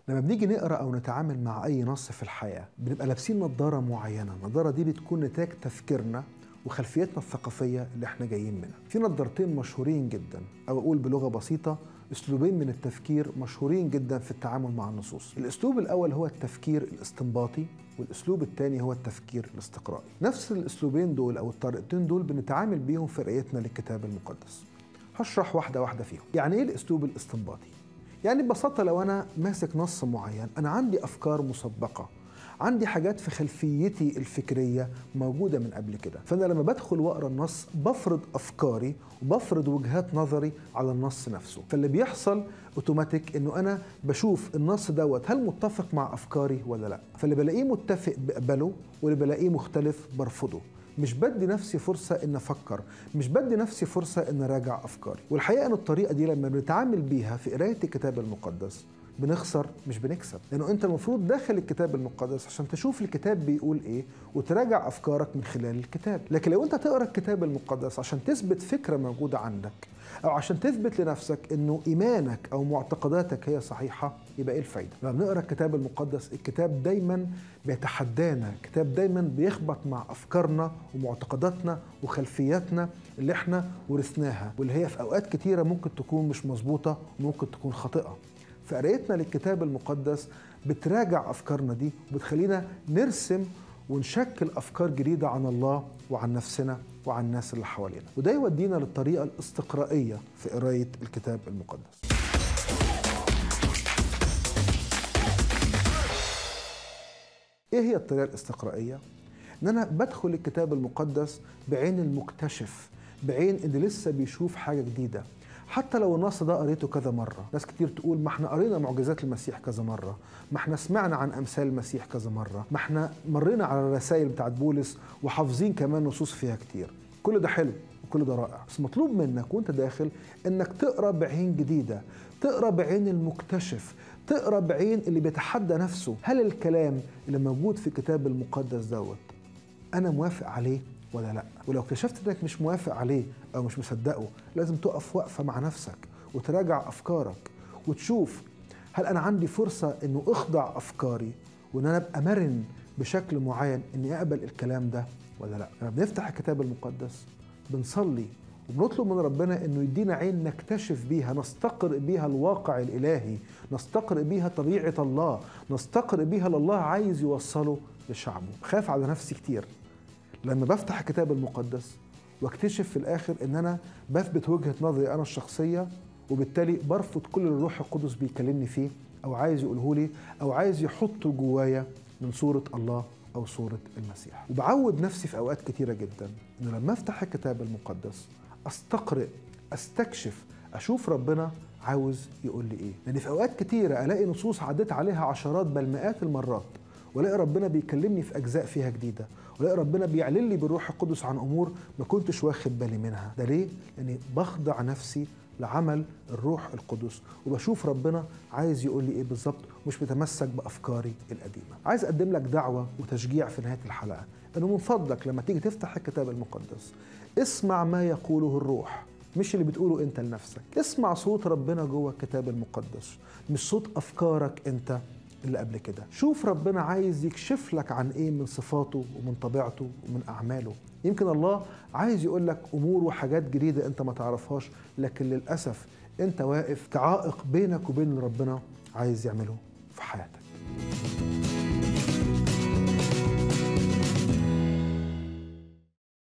لما بنيجي نقرا او نتعامل مع اي نص في الحياه بنبقى لابسين نظاره معينه النظاره دي بتكون نتاج تفكيرنا وخلفيتنا الثقافيه اللي احنا جايين منها في نظارتين مشهورين جدا او اقول بلغه بسيطه اسلوبين من التفكير مشهورين جدا في التعامل مع النصوص الاسلوب الاول هو التفكير الاستنباطي والاسلوب الثاني هو التفكير الاستقرائي نفس الاسلوبين دول او الطريقتين دول بنتعامل بيهم في قرايتنا للكتاب المقدس هشرح واحده واحده فيهم يعني ايه الاسلوب الاستنباطي يعني ببساطه لو انا ماسك نص معين انا عندي افكار مسبقه عندي حاجات في خلفيتي الفكريه موجوده من قبل كده فانا لما بدخل واقرا النص بفرض افكاري وبفرض وجهات نظري على النص نفسه فاللي بيحصل اوتوماتيك انه انا بشوف النص دوت هل متفق مع افكاري ولا لا فاللي بلاقيه متفق بقبله واللي بلاقيه مختلف برفضه مش بدي نفسي فرصة إن أفكر مش بدي نفسي فرصة إن أراجع أفكاري والحقيقة إن الطريقة دي لما بنتعامل بيها في قراية الكتاب المقدس بنخسر مش بنكسب لانه انت المفروض داخل الكتاب المقدس عشان تشوف الكتاب بيقول ايه وتراجع افكارك من خلال الكتاب لكن لو انت تقرا الكتاب المقدس عشان تثبت فكره موجوده عندك او عشان تثبت لنفسك انه ايمانك او معتقداتك هي صحيحه يبقى ايه الفايده لما بنقرا الكتاب المقدس الكتاب دايما بيتحدانا الكتاب دايما بيخبط مع افكارنا ومعتقداتنا وخلفياتنا اللي احنا ورثناها واللي هي في اوقات كتيره ممكن تكون مش مظبوطه وممكن تكون خاطئه فقرايتنا للكتاب المقدس بتراجع افكارنا دي وبتخلينا نرسم ونشكل افكار جديده عن الله وعن نفسنا وعن الناس اللي حوالينا وده يودينا للطريقه الاستقرائيه في قرايه الكتاب المقدس ايه هي الطريقه الاستقرائيه ان انا بدخل الكتاب المقدس بعين المكتشف بعين اللي لسه بيشوف حاجه جديده حتى لو النص ده قريته كذا مرة ناس كتير تقول ما احنا قرينا معجزات المسيح كذا مرة ما احنا سمعنا عن أمثال المسيح كذا مرة ما احنا مرينا على الرسائل بتاعت بولس وحافظين كمان نصوص فيها كتير كل ده حلو وكل ده رائع بس مطلوب منك وانت داخل انك تقرا بعين جديدة تقرا بعين المكتشف تقرا بعين اللي بيتحدى نفسه هل الكلام اللي موجود في الكتاب المقدس دوت انا موافق عليه ولا لا ولو اكتشفت انك مش موافق عليه او مش مصدقه لازم تقف وقفه مع نفسك وتراجع افكارك وتشوف هل انا عندي فرصه انه اخضع افكاري وان انا ابقى مرن بشكل معين اني اقبل الكلام ده ولا لا لما بنفتح الكتاب المقدس بنصلي وبنطلب من ربنا انه يدينا عين نكتشف بيها نستقرئ بيها الواقع الالهي نستقرئ بيها طبيعه الله نستقرئ بيها اللي الله عايز يوصله لشعبه خاف على نفسي كتير لما بفتح الكتاب المقدس واكتشف في الاخر ان انا بثبت وجهه نظري انا الشخصيه وبالتالي برفض كل اللي الروح القدس بيكلمني فيه او عايز يقوله لي او عايز يحطه جوايا من صوره الله او صوره المسيح وبعود نفسي في اوقات كتيره جدا انه لما افتح الكتاب المقدس استقرئ استكشف اشوف ربنا عاوز يقول لي ايه لان في اوقات كتيره الاقي نصوص عديت عليها عشرات بل مئات المرات والاقي ربنا بيكلمني في اجزاء فيها جديده والاقي ربنا بيعلن لي بالروح القدس عن امور ما كنتش واخد بالي منها ده ليه لاني بخضع نفسي لعمل الروح القدس وبشوف ربنا عايز يقول لي ايه بالظبط مش متمسك بافكاري القديمه عايز اقدم لك دعوه وتشجيع في نهايه الحلقه انه من فضلك لما تيجي تفتح الكتاب المقدس اسمع ما يقوله الروح مش اللي بتقوله انت لنفسك اسمع صوت ربنا جوه الكتاب المقدس مش صوت افكارك انت اللي قبل كده شوف ربنا عايز يكشف لك عن ايه من صفاته ومن طبيعته ومن اعماله يمكن الله عايز يقول لك امور وحاجات جديده انت ما تعرفهاش لكن للاسف انت واقف كعائق بينك وبين ربنا عايز يعمله في حياتك